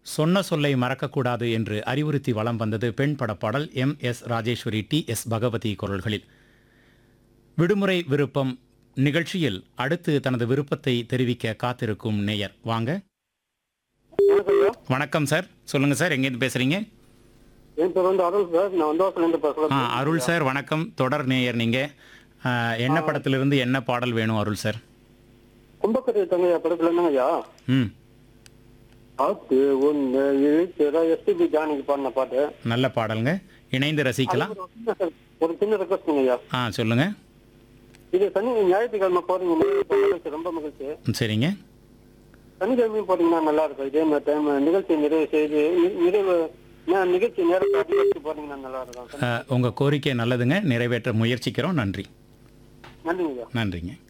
சொன்ன சொல்லை மறக்கக்கூடாது என்று அறிவுறுத்தி வலம் வந்தது பெண் படப்பாடல் M S Rajeswari T S Bhagavathi குரல்களில் விடுமுறை விருப்பம் நிகழ்ச்சியில் அடுத்து தனது விருப்பத்தை தெரிவிக்க காத்திருக்கும் நேயர் வாங்க வணக்கம் ஐயா வணக்கம் சார் சொல்லுங்க சார் எங்கேருந்து பேசுறீங்க என் பேர் வந்து அருள் சார் நான் வந்தவாசிலேருந்து ஆ பேசுகிறேன் அருள் சார் வணக்கம் தொடர் நேயர் நீங்க ஆ, என்ன படத்திலிருந்து என்ன பாடல் வேணும் அருள் சார் கும்பக்கரை தங்கையா படத்துல என்னங்க ஐயா ம் ஆத்து ஒன்று இழுத்துறா எஸ்டிபி ஜானிக்கு பாடின பாட்டு நல்ல பாடலுங்க இணைந்து ரசிக்கலாம் ஒரு சின்ன- ஒரு சின்ன ரெக்வஸ்ட்டுங்க ஐயா ஆ சொல்லுங்க இது சனி ஞாயிற்றுக்கிழமை போறீங்க இப்ப மகிழ்ச்சி ரொம்ப மகிழ்ச்சி ம், சரிங்க சனிக்கிழமையும் போறீங்கன்னா நல்லா இருக்கும் இதே மாதிரி டைம் நிகழ்ச்சி நிறைவு செய்து நி- நிறைவு நே- நிகழ்ச்சி நேரத்தை அதிகரித்து போறீங்கன்னா நல்லா இருக்கும் ஆ, உங்க கோரிக்கை நல்லதுங்க நிறைவேற்ற முயற்சிக்கிறோம் நன்றி நன்றிங்க ஐயா நன்றிங்க